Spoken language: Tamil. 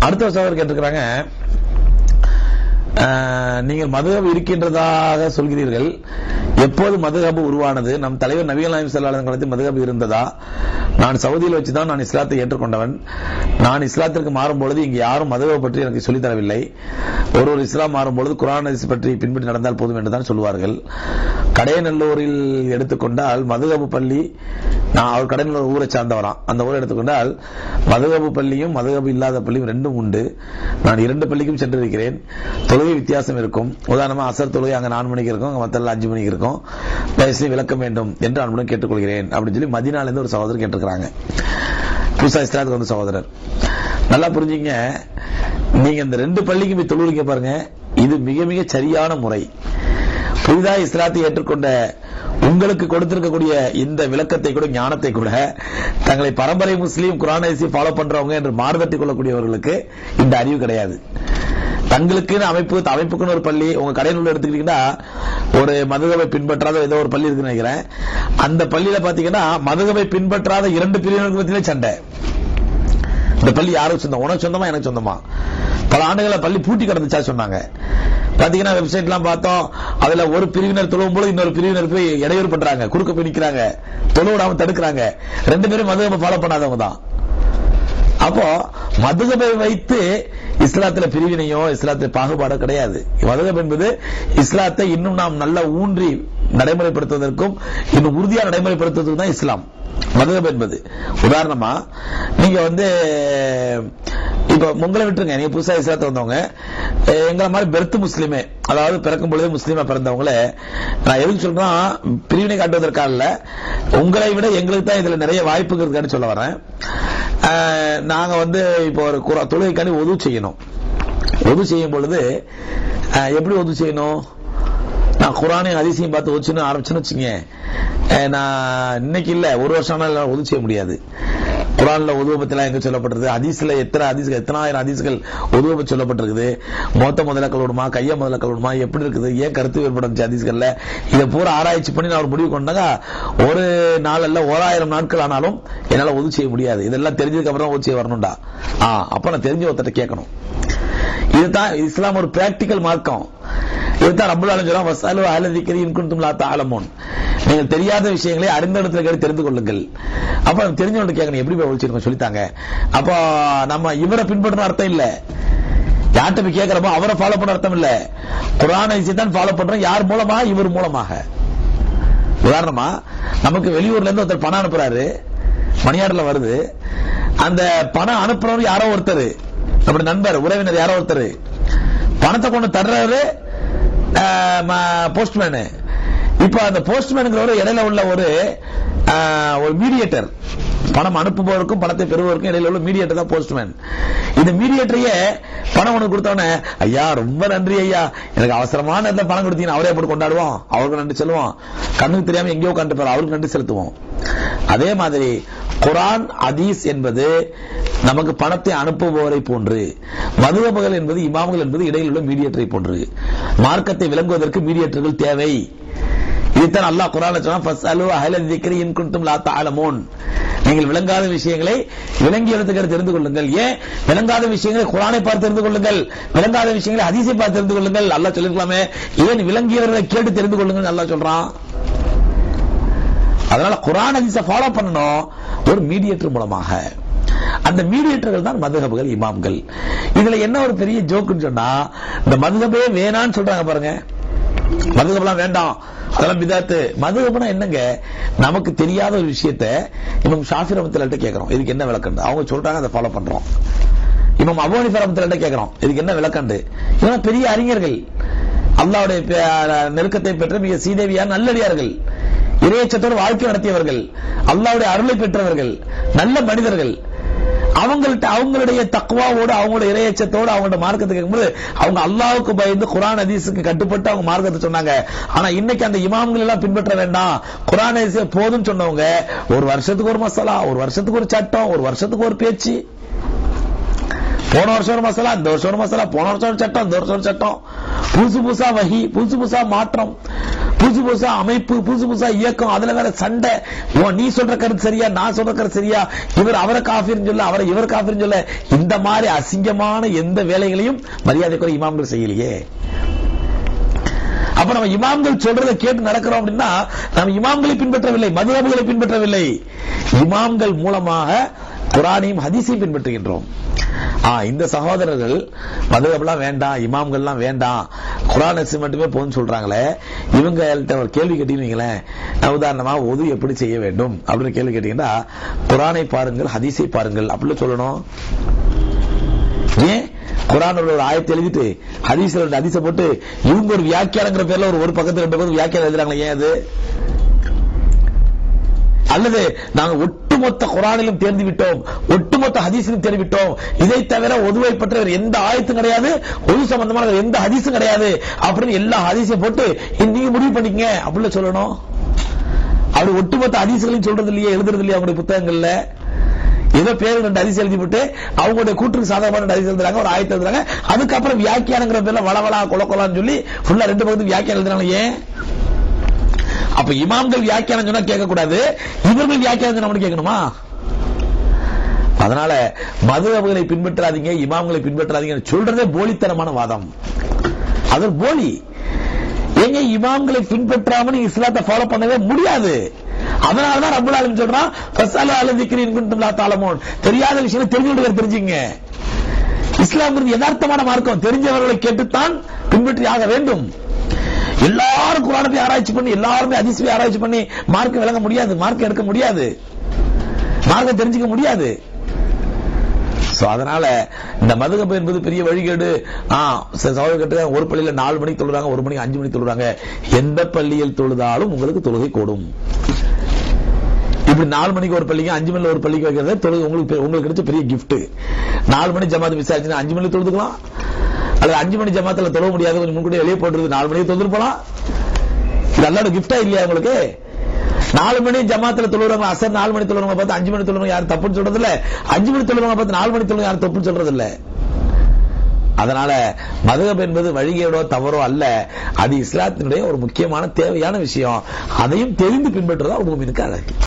அடுத்த ஒரு சகோதரர் கேட்டிருக்கிறாங்க ஆஹ், நீங்கள் மதுகப் இருக்கின்றதாக சொல்கிறீர்கள் எப்போது மதுகப் உருவானது நம் தலைவர் நபிகள் நாயம் செல்லாத காலத்தில் மதுகப் இருந்ததா நான் சவுதியில் வச்சுதான் நான் இஸ்லாத்தை ஏற்றுக்கொண்டவன் நான் இஸ்லாத்திற்கு மாறும் பொழுது இங்கு யாரும் மதுகப் பற்றி எனக்கு சொல்லித் தரவில்லை ஒரு ஒரு இஸ்லாம் மாறும் பொழுது குரான் ஹதீஸ் பற்றி பின்பற்றி நடந்தால் போதும் என்று தான் சொல்வார்கள் கடையநல்லூரில் எடுத்துக்கொண்டால் மதுகபு பள்ளி நான் அவர் கடையநல்லூர் ஊரை சார்ந்தவராம் அந்த ஊரை எடுத்துக்கொண்டால் மதுகபு பள்ளியும் மதுகபு இல்லாத பள்ளியும் ரெண்டும் உண்டு நான் இரண்டு பள்ளிக்கும் சென்றிருக்கிறேன் தொழுகை வித்தியாசம் இருக்கும் உதாரணமா அசர் தொழுகை அங்க நாலு மணிக்கு இருக்கும் அங்க மத்தெல்லாம் அஞ்சு மணிக்கு இருக்கும் தயவுசெய்து விளக்கம் வேண்டும் என்று அன்புடன் கேட்டுக்கொள்கிறேன் அப்படின்னு சொல்லி மதினால இருந்து ஒரு சகோதரர் கேட்டிருக்கிறாங்க புதுசா இஸ்லாத்துக்கு வந்த சகோதரர் நல்லா புரிஞ்சுங்க நீங்க இந்த ரெண்டு பள்ளிக்கு போய் தொழுகிறீங்க பாருங்க இது மிக மிக சரியான முறை புதிதா இஸ்லாத்தை ஏற்றுக்கொண்ட உங்களுக்கு கொடுத்திருக்கக்கூடிய இந்த விளக்கத்தை கூட ஞானத்தை கூட தங்களை பரம்பரை முஸ்லீம் குரான் ஃபாலோ பண்றவங்க என்று மாறுதட்டி கொள்ளக்கூடியவர்களுக்கு இந்த அறிவு கிடையாது தங்களுக்குன்னு அமைப்பு அமைப்புக்குன்னு ஒரு பள்ளி உங்க கடையில் உள்ள எடுத்துக்கிட்டீங்கன்னா ஒரு மதுகவை பின்பற்றாத ஏதோ ஒரு பள்ளி இருக்குன்னு நினைக்கிறேன் அந்த பள்ளியில பாத்தீங்கன்னா மதுகவை பின்பற்றாத இரண்டு பிரிவினருக்கு மத்தியிலே சண்டை இந்த பள்ளி யாருக்கு சொந்தம் உனக்கு சொந்தமா எனக்கு சொந்தமா பல ஆண்டுகள பள்ளி பூட்டி கிடந்துச்சா சொன்னாங்க பாத்தீங்கன்னா வெப்சைட்லாம் பார்த்தோம் அதுல ஒரு பிரிவினர் தொழுவும் போது இன்னொரு பிரிவினர் போய் இடையூறு பண்றாங்க குறுக்க போய் நிக்கிறாங்க தொழு விடாம தடுக்கிறாங்க ரெண்டு பேரும் மதுகபை ஃபாலோ பண்ணாதவங்க தான் அப்போ மதுகபை வைத்து இஸ்லாத்துல பிரிவினையோ இஸ்லாத்துல பாகுபாடோ கிடையாது மதுகப் என்பது இஸ்லாத்தை இன்னும் நாம் நல்ல ஊன்றி நடைமுறைப்படுத்துவதற்கும் இன்னும் உறுதியா நடைமுறைப்படுத்துவதற்கு தான் இஸ்லாம் மதுகப் என்பது உதாரணமா நீங்க வந்து இப்ப உங்களை விட்டுருங்க நீங்க புதுசா இஸ்லாத்து வந்தவங்க அஹ் எங்களை மாதிரி பெர்த் முஸ்லிமே அதாவது பிறக்கும் பொழுதே முஸ்லீமா பிறந்தவங்கள நான் எதுக்கு சொல்றேன் பிரிவினை காட்டுவதற்காக இல்ல உங்களை விட எங்களுக்கு தான் இதுல நிறைய வாய்ப்புங்கிறதுக்காண்டி சொல்ல வரேன் அஹ் நாங்க வந்து இப்போ ஒரு குரா- தொழுகைக்காண்டி உதவு செய்யணும் உதவு செய்யும் பொழுது அஹ் எப்படி உதவு செய்யணும் நான் குரானையும் அதிசயம் பார்த்து ஒச்சுன்னு ஆரம்பிச்சுன்னு வச்சுங்க அஹ் நான் இன்னைக்கு இல்ல ஒரு வருஷம் உதவு செய்ய முடியாது குரான்ல உதவ பத்திலாம் எங்க சொல்லப்பட்டிருக்கு ஹதீஸ்ல எத்தனை ஹதீஸ்கள் எத்தனாயிரம் ஹதீஸ்கள் உதவ பத்தி சொல்லப்பட்டிருக்குது மொத்த முதல்ல கழுவுமா கைய முதல்ல கழுவுமா எப்படி இருக்குது ஏன் கருத்து வேறுபடுச்சு ஹதீஸ்கள்ல இதை பூரா ஆராய்ச்சி பண்ணி நான் ஒரு முடிவு கொண்டாங்க ஒரு நாள் அல்ல ஓராயிரம் நாட்கள் ஆனாலும் என்னால உதவி செய்ய முடியாது இதெல்லாம் தெரிஞ்சதுக்கு அப்புறம் உதவி செய்ய வரணும்டா ஆ அப்ப நான் தெரிஞ்ச ஒருத்தட்ட கேட்கணும் இதுதான் இஸ்லாம் ஒரு பிராக்டிக்கல் மார்க்கம் இதுதான் ரப்பல் ஆலமீன் சொல்றான் வஸாலு அஹ்ல திக்ரி இன் குன்தும் லா தஅலமூன் நீங்கள் தெரியாத விஷயங்களை அறிந்த இடத்துல கேட்டு தெரிந்து கொள்ளுங்கள் அப்ப நம்ம தெரிஞ்சவங்க கேட்கணும் எப்படி போய் ஒழிச்சிருக்கோம் சொல்லித்தாங்க அப்போ நம்ம இவரை பின்பற்றணும் அர்த்தம் இல்ல யார்கிட்ட போய் கேட்கிறப்போ அவரை ஃபாலோ பண்ண அர்த்தம் இல்ல குரானை தான் ஃபாலோ பண்றோம் யார் மூலமா இவர் மூலமாக உதாரணமா நமக்கு வெளியூர்ல இருந்து ஒருத்தர் பணம் அனுப்புறாரு மணியாடுல வருது அந்த பணம் அனுப்புறவர் யாரோ ஒருத்தர் நம்முடைய நண்பர் உறவினர் யாரோ ஒருத்தர் பணத்தை கொண்டு தர்றாரு போஸ்ட்மேனு இப்ப அந்த போஸ்ட்மேனுங்கிறவர் இடையில உள்ள ஒரு ஆஹ், ஒரு மீடியேட்டர் பணம் அனுப்புபவருக்கும் பணத்தை பெறுவதற்கும் இடையில உள்ள மீடியேட்டர் தான் போஸ்ட்மேன் இந்த மீடியேட்டரையே பணம் உனக்கு கொடுத்தவனே ஐயா ரொம்ப நன்றி ஐயா எனக்கு அவசரமான நேரத்துல பணம் கொடுத்தீங்க அவரே போட்டு கொண்டாடுவோம் அவருக்கு நன்றி சொல்லுவோம் கண்ணுக்கு தெரியாம எங்கேயோ கண்டு அவருக்கு நன்றி செலுத்துவோம் அதே மாதிரி குரான் ஹதீஸ் என்பது நமக்கு பணத்தை அனுப்புபவரை போன்று மதுகபுகள் என்பது இமாம்கள் என்பது இடையில் உள்ள மீடியேட்டரை போன்று மார்க்கத்தை விளங்குவதற்கு மீடியேட்டர்கள் தேவை இதுதான் அல்லாஹ் குரான் சொன்னா ஃபஸ்அலு அஹ்ல திக்ரி இன் குன்தும் லா தஅலமூன் நீங்கள் விளங்காத விஷயங்களை விளங்கி எடுத்துக்கிற தெரிந்து கொள்ளுங்கள் ஏன் விளங்காத விஷயங்களை குரானை பார்த்து தெரிந்து கொள்ளுங்கள் விளங்காத விஷயங்களை ஹதீஸை பார்த்து தெரிந்து கொள்ளுங்கள் அல்லாஹ் சொல்லிருக்கலாமே ஏன் விளங்கியவர்களை கேட்டு தெரிந்து கொள்ளுங்கள் அல்லாஹ் சொல்றான் அதனால குரான் ஹதீஸை ஃபாலோ பண்ணணும் ஒரு மீடியேட்டர் மூலமாக அந்த மீடியேட்டர்கள் தான் மதுகபுகள் இமாம்கள் இதுல என்ன ஒரு பெரிய ஜோக்குன்னு சொன்னா இந்த மதுகபே வேணான்னு சொல்றாங்க பாருங்க மதுகபெல்லாம் வேண்டாம் அதெல்லாம் பிதாத்து மதுகபனா என்னங்க நமக்கு தெரியாத ஒரு விஷயத்த இமாம் ஷாஃபி ரஹ்மத்துல்லாஹி கேட்கிறோம் இதுக்கு என்ன விளக்கம் அவங்க சொல்றாங்க அதை ஃபாலோ பண்றோம் இமாம் அபு ஹனீஃபா ரஹ்மத்துல்லாஹி கேட்கிறோம் இதுக்கு என்ன விளக்கண்டு இவங்க பெரிய அறிஞர்கள் அல்லாஹ்வுடைய பே- நெருக்கத்தை பெற்ற மிக சீதேவியான நல்லடியார்கள் இறையச்சத்தோடு வாழ்க்கை நடத்தியவர்கள் அல்லாஹ்வுடைய அருளை பெற்றவர்கள் நல்ல மனிதர்கள் அவங்கள்ட்ட அவங்களுடைய தக்குவாவோடு அவங்களுடைய இறையச்சத்தோடு அவங்களோட மார்க்கத்தை கேட்கும்போது அவங்க அல்லாஹ்வுக்கு பயந்து குரான் ஹதீஸுக்கு கட்டுப்பட்டு அவங்க மார்க்கத்தை சொன்னாங்க ஆனா இன்னைக்கு அந்த இமாம்கள் எல்லாம் பின்பற்ற வேண்டாம் குரான் ஹதீஸே போதும்னு சொன்னவங்க ஒரு வருஷத்துக்கு ஒரு மசாலா ஒரு வருஷத்துக்கு ஒரு சட்டம் ஒரு வருஷத்துக்கு ஒரு பேச்சு போன வருஷம் ஒரு மசாலா இந்த வருஷம் ஒரு மசாலா போன வருஷம் ஒரு சட்டம் இந்த வருஷம் ஒரு சட்டம் புதுசு புதுசா வகி புதுசு புதுசா மாற்றம் புதுசு புதுசா அமைப்பு புதுசு புதுசா இயக்கம் அதுல வேற சண்டை ஓ, நீ சொல்ற கருத்து சரியா நான் சொல்ற கருத்து சரியா இவர் அவரை காஃபிர்னு சொல்ல அவரை இவர் காஃபிர்னு சொல்ல இந்த மாதிரி அசிங்கமான எந்த வேலைகளையும் மரியாதைக்குரிய இமாம்கள் செய்யலையே அப்ப நம்ம இமாம்கள் சொல்றதை கேட்டு நடக்கிறோம் அப்படின்னா நம்ம இமாம்களை பின்பற்றவில்லை மதுரபுகளை பின்பற்றவில்லை இமாம்கள் மூலமாக குரானையும் ஹதீஸையும் பின்பற்றுகின்றோம் ஆ இந்த சகோதரர்கள் மதுரபெல்லாம் வேண்டாம் இமாம்கள்லாம் வேண்டாம் குரான் ஹதீஸ் மட்டுமே போதும்னு சொல்றாங்களே இவங்கள்ட்ட ஒரு கேள்வி கேட்டீங்களேன் நான் உதாரணமா ஒது எப்படி செய்ய வேண்டும் அப்படின்னு கேள்வி கேட்டீங்கன்னா குரானை பாருங்கள் ஹதீஸை பாருங்கள் அப்படின்னு சொல்லணும் ஏன் குரான் ஒரு ஆயத்தை எழுதிட்டு ஹதீஸ்ல ரெண்டு ஹதீஸை போட்டு இவங்க ஒரு வியாக்கியானங்கிற பேர்ல ஒரு ஒரு பக்கத்துல ரெண்டு பக்கம் வியாக்கியானம் எழுதுறாங்களே ஏன் அது அல்லது நாங்க ஒட்டுமொத்த குரானிலும் தேர்ந்து விட்டோம் ஒட்டுமொத்த ஹதீஸிலும் தேர்ந்து விட்டோம் இதை தவிர ஒதுவை பற்ற வேற எந்த ஆயத்தும் கிடையாது ஒது சம்பந்தமான வேற எந்த ஹதீஸும் கிடையாது அப்படின்னு எல்லா ஹதீஸையும் போட்டு இது நீங்க முடிவு பண்ணிக்கங்க அப்படின்னு சொல்லணும் அப்படி ஒட்டுமொத்த ஹதீஸ்களையும் சொல்றது இல்லையே எழுதுறது இல்லையா அவங்களுடைய புத்தகங்கள்ல ஏதோ பேரு ரெண்டு ஹதீஸ் எழுதி போட்டு அவங்களுடைய கூற்றுக்கு சாதகமான ரெண்டு ஹதீஸ் எழுதுறாங்க ஒரு ஆயத்தை எழுதுறாங்க அதுக்கப்புறம் வியாக்கியானங்கிற பேர்ல வளவலா கொலக்கொலான்னு சொல்லி ஃபுல்லா ரெண்டு பக்கத்துக்கு வியாக்கியானம் எழுதுறாங்க ஏன் அப்ப இமாம்கள் வியாக்கியானம் சொன்னா கேட்க கூடாது இவர்கள் வியாக்கியானம் சொன்னா மட்டும் கேட்கணுமா அதனால மதுரவுகளை பின்பற்றாதீங்க இமாம்களை பின்பற்றாதீங்க சொல்றதே போலித்தனமான வாதம் அது ஒரு போலி ஏங்க இமாம்களை பின்பற்றாம நீங்க இஸ்லாத்தை ஃபாலோ பண்ணவே முடியாது அதனாலதான் ரப்பல் ஆலமீன் சொல்றான் ஃபஸ்அலு அல திக்ரி இன் குன்தும் லா தஅலமூன் தெரியாத விஷயம் தெரிஞ்சவங்க தெரிஞ்சுங்க இஸ்லாம்ங்கிறது யதார்த்தமான மார்க்கம் தெரிஞ்சவர்களை கேட்டுத்தான் பின்பற்றி ஆக வேண்டும் எல்லாரும் குரானை போய் ஆராய்ச்சி பண்ணி எல்லாருமே அதிசய ஆராய்ச்சி பண்ணி மார்க்கம் விளங்க முடியாது மார்க்கம் எடுக்க முடியாது மார்க்கம் தெரிஞ்சுக்க முடியாது சோ அதனால இந்த மதுகப்பு என்பது பெரிய வழிகேடு ஆ சில சகோதரர் கேட்டு ஒரு பள்ளியில நாலு மணிக்கு தொழுறாங்க ஒரு மணிக்கு அஞ்சு மணிக்கு தொழுறாங்க எந்த பள்ளியில் தொழுதாலும் உங்களுக்கு தொழுகை கூடும் இப்படி நாலு மணிக்கு ஒரு பள்ளிக்கு அஞ்சு மணில ஒரு பள்ளிக்கு வைக்கிறது தொழுகை உங்களுக்கு பெ- உங்களுக்கு கிடைச்ச பெரிய gift நாலு மணி ஜமாத் மிஸ் ஆச்சுன்னா அஞ்சு மணிக்கு தொழுதுக்கலாம் அல்லது அஞ்சு மணி ஜமாத்துல தொழ முடியாது கொஞ்சம் முன்கூட்டியே வெளியே போட்டுருது நாலு மணிக்கு தொழுது போலாம் இது அல்லாட கிஃப்டா இல்லையா உங்களுக்கு நாலு மணி ஜமாத்துல தொழுறவங்க அசர் நாலு மணி தொழுறவங்க பார்த்து அஞ்சு மணி தொழுறவங்க யாரும் தப்புன்னு சொல்றது இல்ல அஞ்சு மணி தொழுறவங்க பார்த்து நாலு மணி தொழுறவங்க யாரும் தப்புன்னு சொல்றது இல்ல அதனால மதுகப் என்பது வழிகேடோ தவறோ அல்ல அது இஸ்லாத்தினுடைய ஒரு முக்கியமான தேவையான விஷயம் அதையும் தெரிந்து பின்பற்றுவதா ஒரு மூமினுக்கு அழகு